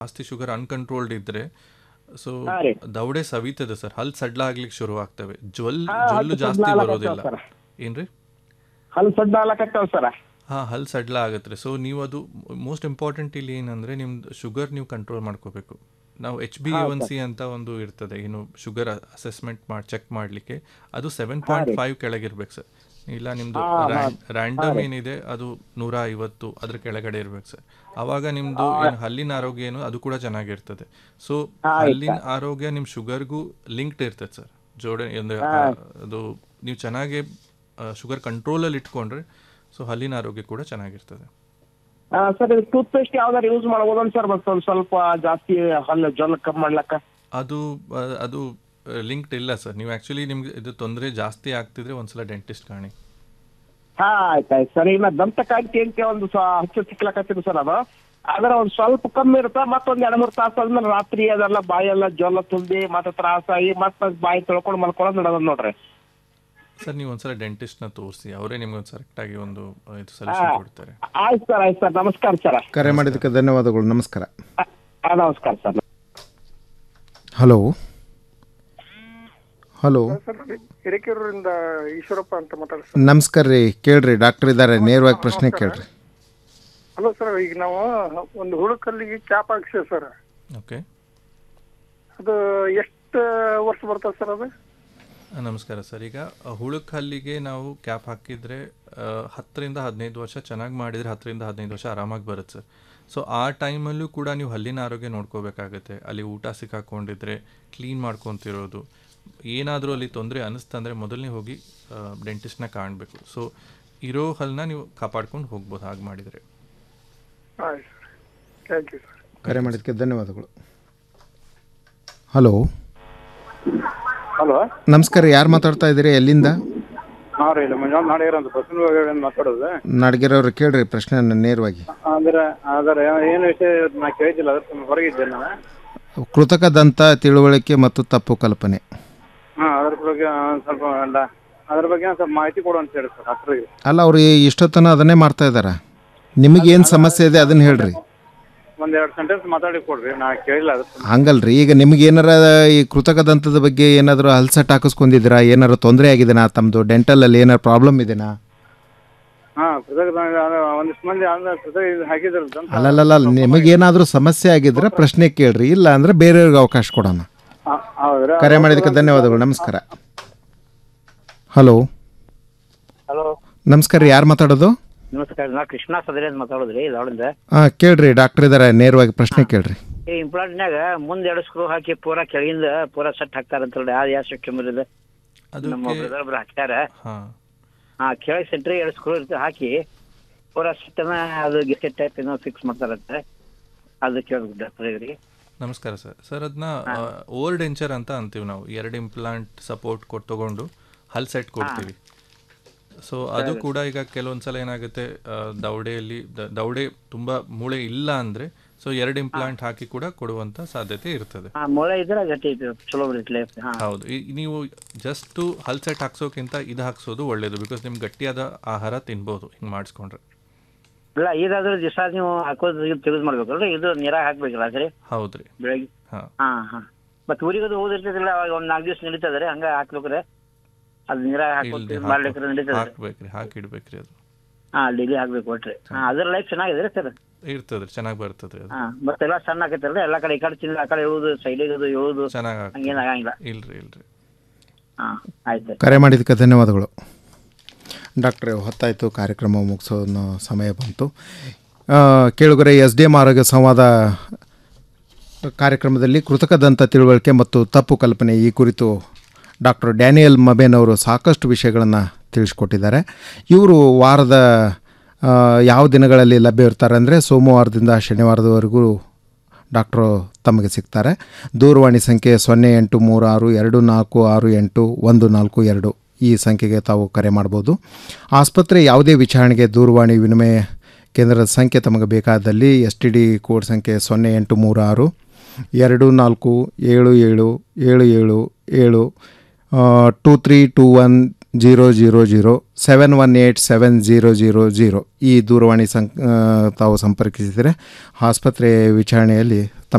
ಜಾಸ್ತಿ sugar uncontrolled ಇದ್ರೆ so ಹಾ ರೀ. ದವಡೆ ಸವಿತದೆ ಸರ್ ಹಲ್ ಸಡ್ಲ ಆಗ್ಲಿಕ್ಕೆ ಶುರು ಆಗ್ತವೆ ಜ್ವಲ್ ಹಾ, ಜ್ವಲ್ಲು ಹಲ್ ಜಾಸ್ತಿ ಸಡ್ಲ ಬರೋದಿಲ್ಲ ಆಗತ್ತವ ಏನ್ರಿ ಹಲ್ ಸಡ್ಡ ಆಲಕತ್ತಾವ ಸರ ಹಾ ಹಲ್ ಸಡ್ಲ ಆಗತ್ತೆ ಸೊ ನೀವು ಅದು ಮೋಸ್ಟ್ ಇಂಪಾರ್ಟೆಂಟ್ ಇಲ್ಲಿ ಏನಂದ್ರೆ ನಿಮ್ದು ಶುಗರ್ ನೀವು ಕಂಟ್ರೋಲ್ ಮಾಡ್ಕೋಬೇಕು ನಾವು H B A one C ಅಂತ ಒಂದು ಇರ್ತದೆ ಏನು ಶುಗರ್ ಅಸೆಸ್ಮೆಂಟ್ ಮಾಡಿ ಚೆಕ್ ಮಾಡಲಿಕ್ಕೆ ಅದು ಸೆವೆನ್ ಪಾಯಿಂಟ್ ಫೈವ್ ಕೆಳಗಿರ್ಬೇಕು ಸರ್ ಇಲ್ಲ ನಿಮ್ದು ರ್ಯಾಂಡಮ್ ಏನಿದೆ ಅದು ನೂರ ಐವತ್ತು ಅದ್ರ ಕೆಳಗಡೆ ಇರ್ಬೇಕು ಸರ್ ಅವಾಗ ನಿಮ್ದು ಏನು ಹಲ್ಲಿನ ಆರೋಗ್ಯ ಏನು ಅದು ಕೂಡ ಚೆನ್ನಾಗಿರ್ತದೆ ಸೊ ಹಲ್ಲಿನ ಆರೋಗ್ಯ ನಿಮ್ಮ ಶುಗರ್ಗೂ ಲಿಂಕ್ಡ್ ಇರ್ತದೆ ಸರ್ ಜೋಡೆ ಅಂದ್ರೆ ಆ, ಅದು ನೀವು ಚೆನ್ನಾಗಿ ಶುಗರ್ ಕಂಟ್ರೋಲಲ್ಲಿ ಇಟ್ಕೊಂಡ್ರೆ ಸೊ ಹಲ್ಲಿನ ಆರೋಗ್ಯ ಕೂಡ ಚೆನ್ನಾಗಿರ್ತದೆ ಸರ್ ಇದು ಟೂತ್ ಪೇಸ್ಟ್ ಯಾವ್ದಾರು ಯೂಸ್ ಮಾಡ್ಬೋದನ್ ಸರ್ ಮತ್ತೆ ಒಂದ್ ಸ್ವಲ್ಪ ಜಾಸ್ತಿ ಹಲ್ಲು ಜ್ವಲ ಕಮ್ಮಿ ಮಾಡ್ಲಕ್ಕ ಅದು ಆ, ಅದು ಲಿಂಕ್ಡ್ ಇಲ್ಲ ಸರ್ ನೀವು ಆ್ಯಕ್ಚುಲಿ ನಿಮ್ಗೆ ಇದು ತೊಂದರೆ ಜಾಸ್ತಿ ಆಗ್ತಿದ್ರೆ ಒಂದ್ಸಲ ಡೆಂಟಿಸ್ಟ್ ಕಾಣಿ ಹಾ ಆಯ್ತಾಯ್ತು ಸರ್ ಈಗ ದಂತಕಾಂತಿ ಅಂತ ಒಂದು ಸ- ಹಚ್ಚು ಸಿಕ್ಲಕತ್ತಿದ್ರು ಸರ್ ಅದು ಆದ್ರೆ ಒಂದ್ ಸ್ವಲ್ಪ ಕಮ್ಮಿ ಇರುತ್ತೆ ಮತ್ತೊಂದ್ ಎರಡ್ ಮೂರ್ ತಾಸು ಆದ್ಮೇಲೆ ರಾತ್ರಿ ಅದೆಲ್ಲ ಬಾಯೆಲ್ಲ ಜ್ವಲ ತುಂಬಿ ಮತ್ತೆ ತ್ರಾಸಾಗಿ ಮತ್ತೆ ಬಾಯಿ ತೊಳ್ಕೊಂಡು ಮಲ್ಕೊಳ್ಳೋದು ನಡೆದ್ ನೋಡ್ರಿ ಸರ್ ನೀವು ಒಂದ್ಸಲ ಡೆಂಟಿಸ್ಟ್ನ ತೋರಿಸಿ ಅವರೇ ನಿಮ್ಗೆ ಒಂದು ಕರೆಕ್ಟಾಗಿ ಒಂದು ಆ, ಇದು ಸೊಲ್ಯೂಷನ್ ಕೊಡ್ತಾರೆ ಆಯ್ತು ಸರ್ ಆಯ್ತು ಸರ್ ನಮಸ್ಕಾರ ಸರ್ ಕರೆ ಮಾಡಿದ್ದಕ್ಕೆ ಧನ್ಯವಾದಗಳು ನಮಸ್ಕಾರ ನಮಸ್ಕಾರ ಸರ್ ಹಲೋ ಹಲೋ ಸರ್ ಹಿರೇಕೆರೂರಿಂದ ಈಶ್ವರಪ್ಪ ಅಂತ ಮಾತಾಡ್ತಾರೆ ನಮಸ್ಕಾರ ರೀ ಕೇಳ್ರಿ ಡಾಕ್ಟರ್ ಇದ್ದಾರೆ ನೇರವಾಗಿ ಪ್ರಶ್ನೆ ಕೇಳ್ರಿ ಹಲೋ ಸರ್ ಈಗ ನಾವು ಒಂದು ಹುಡುಕಲ್ಲಿಗೆ ಕ್ಯಾಪ್ ಹಾಕ್ಸಿವಿ ಸರ್ ಓಕೆ ಅದು ಎಷ್ಟು ವರ್ಷ ಬರ್ತದೆ ಸರ್ ಅದು ನಮಸ್ಕಾರ ಸರ್ ಈಗ ಹುಳುಕ್ ಹಲ್ಲಿಗೆ ನಾವು ಕ್ಯಾಪ್ ಹಾಕಿದ್ರೆ ಆ, ಹತ್ತರಿಂದ ಹದಿನೈದು ವರ್ಷ ಚೆನ್ನಾಗಿ ಮಾಡಿದರೆ ಹತ್ತರಿಂದ ಹದಿನೈದು ವರ್ಷ ಆರಾಮಾಗಿ ಬರುತ್ತೆ ಸರ್ ಸೊ ಆ ಟೈಮಲ್ಲೂ ಕೂಡ ನೀವು ಹಲ್ಲಿನ ಆರೋಗ್ಯ ನೋಡ್ಕೋಬೇಕಾಗತ್ತೆ ಅಲ್ಲಿ ಊಟ ಸಿಕ್ಕಾಕೊಂಡಿದ್ರೆ ಕ್ಲೀನ್ ಮಾಡ್ಕೊತಿರೋದು ಏನಾದರೂ ಅಲ್ಲಿ ತೊಂದರೆ ಅನ್ನಿಸ್ತಂದ್ರೆ ಮೊದಲನೇ ಹೋಗಿ ಡೆಂಟಿಸ್ಟ್ನ ಕಾಣಬೇಕು ಸೊ ಇರೋ ಹಲ್ಲನ್ನ ನೀವು ಕಾಪಾಡ್ಕೊಂಡು ಹೋಗ್ಬೋದು ಹಾಗೆ ಮಾಡಿದರೆ ಆಯ್ತು ಸರ್ ಥ್ಯಾಂಕ್ ಯು ಸರ್ ಕರೆ ಮಾಡಿದ್ದಕ್ಕೆ ಧನ್ಯವಾದಗಳು ಹಲೋ ಹಲೋ ನಮಸ್ಕಾರ ಯಾರು ಮಾತಾಡ್ತಾ ಇದ್ದೀರಿ ಎಲ್ಲಿಂದ ಹಾಂ ರೀ ಇಲ್ಲಿ ಮಂಜುನಾಥ್ ನಾಡಿಗರ ಅಂತ ಬಸವನಗುಡಿಯಿಂದ ಮಾತಾಡೋದು ನಾಡಗಿರವ್ರು ಕೇಳ್ರಿ ಪ್ರಶ್ನೆಯನ್ನು ನೇರವಾಗಿ ಅಂದ್ರೆ ಅದರ ಏನು ವಿಷಯ ನಾ ಕೇಳಿದ್ದಿಲ್ಲ ಅದ್ರ ಸಂಬಂಧ ಹೊರಗಿದ್ದೆ ನಾನು ಕೃತಕ ದಂತ ತಿಳುವಳಿಕೆ ಮತ್ತು ತಪ್ಪು ಕಲ್ಪನೆ ಹಾಂ ಅದ್ರ ಬಗ್ಗೆ ಒಂದ್ ಸ್ವಲ್ಪ ಅಲ್ಲ ಅದ್ರ ಬಗ್ಗೆ ಒಂದು ಸ್ವಲ್ಪ ಮಾಹಿತಿ ಕೊಡು ಅಂತ ಹೇಳಿ ಸರ್ ಡಾಕ್ಟ್ರಿಗೆ ಅಲ್ಲ ಅವ್ರು ಇಷ್ಟೊತ್ತನ ಅದನ್ನೇ ಮಾಡ್ತಾ ಇದ್ದಾರೆ ನಿಮಗೇನು ಸಮಸ್ಯೆ ಇದೆ ಅದನ್ನು ಹೇಳ್ರಿ ಒಂದ್ ಎರಡು ಸೆಂಟೆನ್ಸ್ ಮಾತಾಡಿ ಕೊಡ್ರಿ ನಾ ಕೇಳಿಲ್ಲ ಅದ್ರ ಸಂಬಂಧ. ಹಂಗಲ್ರಿ ಈಗ ನಿಮ್ಗೆ ಏನಾರ ಈ ಕೃತಕ ದಂತದ ಬಗ್ಗೆ ಏನಾದರೂ ಹಲ್ಸಟ್ ಹಾಕಿಸ್ಕೊಂಡಿದ್ದೀರಾ ಏನಾರು ತೊಂದರೆ ಆಗಿದೆನಾ ತಮ್ಮದು ಡೆಂಟಲಲ್ಲಿ ಏನಾರು ಪ್ರಾಬ್ಲಮ್ ಇದೆನಾ ಹಾ ಕೃತಕ ದಂತ ಅದು ಒಂದಿಷ್ಟು ಮಂದಿ ಅಂದ್ರೆ ಕೃತಕ ಇದು ಹಾಕಿದ್ರು ದಂತ ಅಲ್ಲಲ್ಲ ನಿಮಗೇನಾದರೂ ಸಮಸ್ಯೆ ಆಗಿದ್ರೆ ಪ್ರಶ್ನೆ ಕೇಳ್ರಿ ಇಲ್ಲ ಅಂದ್ರೆ ಬೇರೆಯವ್ರಿಗೆ ಅವಕಾಶ ಕೊಡೋಣ ಹಾ, ಹೌದ್ರಾ ಕರೆ ಮಾಡಿದ್ದಕ್ಕೆ ಧನ್ಯವಾದಗಳು ನಮಸ್ಕಾರ ಹಲೋ ಹಲೋ ನಮಸ್ಕಾರ ಯಾರು ಮಾತಾಡೋದು ನಮಸ್ಕಾರ ನಾ ಕೃಷ್ಣ ಸದರಿ ಅಂತ ಮಾತಾಡೋದ್ರಿ ಧಾರವಾಡದಿಂದ ಹಾಂ ಕೇಳ್ರಿ ಡಾಕ್ಟರ್ ಇದ್ದಾರೆ ನೇರವಾಗಿ ಪ್ರಶ್ನೆ ಕೇಳ್ರಿ ಈ ಇಂಪ್ಲಾಂಟ್ನ್ಯಾಗ ಮುಂದೆ ಎರಡು ಸ್ಕ್ರೂ ಹಾಕಿ ಪೂರಾ ಕೆಳಗಿಂದ ಪೂರಾ ಸೆಟ್ ಹಾಕ್ತಾರಂತಲ್ರಿ ಅದು ಯಾವ ಸಿಸ್ಟಮ್ ಇದೆ ನಮ್ಮ ಅದಕ್ಕೆ ಬ್ರದರ್ ಒಬ್ರು ಹಾಕ್ತಾರ ಹಾಂ ಹಾ ಕೆಳಗೆ ಸೆಂಟ್ರಿ ಎರಡು ಸ್ಕ್ರೂ ಇರ್ತದೆ ಹಾಕಿ ಪೂರಾ ಸೆಟ್ಟನ ಅದು ಗೆಸೆಟ್ ಟೈಪ್ ಏನೋ ಫಿಕ್ಸ್ ಮಾಡ್ತಾರಂತೆ ಅದು ಕೇಳ್ಬೇಕು ಡಾಕ್ಟರ್ ನಮಸ್ಕಾರ ಸರ್ ಸರ್ ಅದನ್ನ ಓವರ್ ಡೆಂಚರ್ ಅಂತ ಅಂತೀವಿ ನಾವು ಎರಡು ಇಂಪ್ಲಾಂಟ್ ಸಪೋರ್ಟ್ ಕೊಟ್ಟು ತಗೊಂಡು ಹಲ್ ಸೆಟ್ ಕೊಡ್ತೀವಿ ಸೊ ಅದು ಕೂಡ ಈಗ ಕೆಲವೊಂದು ಸಲ ಏನಾಗುತ್ತೆ ಆ, ದವಡೆಯಲ್ಲಿ ದ- ದವಡೆ ತುಂಬ ಮೂಳೆ ಇಲ್ಲ ಅಂದರೆ ಸೊ ಎರಡು ಇಂಪ್ಲಾಂಟ್ ಹಾಕಿ ಕೂಡ ಕೊಡುವಂಥ ಸಾಧ್ಯತೆ ಇರ್ತದೆ ಹಾ ಮೊಳೆ ಇದ್ರೆ ಗಟ್ಟಿ ಐತಿ ಚಲೋ ಬಿಡ್ಲಿ ಹಾ ಹೌದು ಈ- ನೀವು ಜಸ್ಟು ಹಲ್ ಸೆಟ್ ಹಾಕ್ಸೋಕ್ಕಿಂತ ಇದು ಹಾಕ್ಸೋದು ಒಳ್ಳೇದು ಬಿಕಾಸ್ ನಿಮ್ಗೆ ಗಟ್ಟಿಯಾದ ಆಹಾರ ತಿನ್ಬೋದು ಹಿಂಗೆ ಮಾಡಿಸ್ಕೊಂಡ್ರೆ ಇಲ್ಲ ಇದಾದ್ರೆ ದಿವಸ ನೀವು ಹಾಕೋದು ತೆಗೆದು ಮಾಡ್ಬೇಕಲ್ರಿ ಇದು ನೀರಾಗ ಹಾಕ್ಬೇಕಲ್ಲ ಸರಿ ಹೌದ್ರಿ ಬೆಳಗ್ಗೆ ಹಾಂ ಹಾ ಹಾ ಮತ್ತೆ ಊರಿಗೆ ಅದು ಹೋದಿರ್ತದಿಲ್ಲ ಅವಾಗ ಒಂದ್ ನಾಲ್ಕು ದಿವಸ ನಡೀತದ್ರಿ ಹಂಗ ಹಾಕ್ಬೇಕ್ರೆ ಅದು ನೀರಾಗ ಇಲ್ರಿ ಹಾಕೋದು ಮಾಡ್ಲಿಕ್ಕೆ ನಡೀತದ್ರಿ ಹಾಕ್ಬೇಕ್ರಿ ಹಾಕಿ ಇಡ್ಬೇಕ್ರಿ ಅದು ಹಾ ಡೈಲಿ ಹಾಕ್ಬೇಕು ಒಟ್ರಿ ಹಾ ಅದ್ರ ಲೈಫ್ ಚೆನ್ನಾಗಿದೆ ಸರ್ ಇರ್ತದ್ರಿ ಚೆನ್ನಾಗಿ ಬರ್ತದ್ರಿ ಅದು ಹಾ ಮತ್ತೆಲ್ಲ ಸಣ್ಣ ಆಕೈತಲ್ರಿ ಎಲ್ಲಾ ಕಡೆ ಈ ಕಡೆ ತಿನ್ನ ಆ ಕಡೆ ಇಳುದು ಸೈಡಿಗೆ ಅದು ಇಳುದು ಚೆನ್ನಾಗಿ ಹಂಗೇನ್ ಆಗಂಗಿಲ್ಲ ಇಲ್ರಿ ಇಲ್ರಿ ಹಾ ಆಯ್ತು ಕರೆ ಮಾಡಿದ್ದಕ್ಕೆ ಧನ್ಯವಾದಗಳು ಡಾಕ್ಟ್ರೆ ಹೊತ್ತಾಯಿತು ಕಾರ್ಯಕ್ರಮ ಮುಗಿಸೋ ಸಮಯ ಬಂತು ಆ, ಕೇಳುಗರೆ ಎಸ್ ಡಿ ಎಮ್ ಆರೋಗ್ಯ ಸಂವಾದ ಕಾರ್ಯಕ್ರಮದಲ್ಲಿ ಕೃತಕ ದಂತ ತಿಳುವಳಿಕೆ ಮತ್ತು ತಪ್ಪು ಕಲ್ಪನೆ ಈ ಕುರಿತು ಡಾಕ್ಟರ್ ಡ್ಯಾನಿಯಲ್ ಮಬೇನ್ ಅವರು ಸಾಕಷ್ಟು ವಿಷಯಗಳನ್ನು ತಿಳಿಸ್ಕೊಟ್ಟಿದ್ದಾರೆ ಇವರು ವಾರದ ಆ, ಯಾವ ದಿನಗಳಲ್ಲಿ ಲಭ್ಯ ಇರ್ತಾರೆ ಅಂದರೆ ಸೋಮವಾರದಿಂದ ಶನಿವಾರದವರೆಗೂ ಡಾಕ್ಟ್ರು ತಮಗೆ ಸಿಗ್ತಾರೆ ದೂರವಾಣಿ ಸಂಖ್ಯೆ ಸೊನ್ನೆ ಎಂಟು ಮೂರು ಆರು ಎರಡು ನಾಲ್ಕು ಆರು ಎಂಟು ಒಂದು ನಾಲ್ಕು ಎರಡು ಈ ಸಂಖ್ಯೆಗೆ ತಾವು ಕರೆ ಮಾಡ್ಬೋದು ಆಸ್ಪತ್ರೆ ಯಾವುದೇ ವಿಚಾರಣೆಗೆ ದೂರವಾಣಿ ವಿನಿಮಯ ಕೇಂದ್ರದ ಸಂಖ್ಯೆ ತಮಗೆ ಬೇಕಾದಲ್ಲಿ ಎಸ್ ಟಿ ಡಿ ಕೋಡ್ ಸಂಖ್ಯೆ ಸೊನ್ನೆ ಎಂಟು ಮೂರು ಆರು ಎರಡು ನಾಲ್ಕು ಏಳು ಏಳು ಏಳು ಏಳು ಏಳು two three two one zero zero zero seven one eight seven zero zero zero ಈ ದೂರವಾಣಿ ಸಂ ಆ, ತಾವು ಸಂಪರ್ಕಿಸಿದರೆ ಆಸ್ಪತ್ರೆ ವಿಚಾರಣೆಯಲ್ಲಿ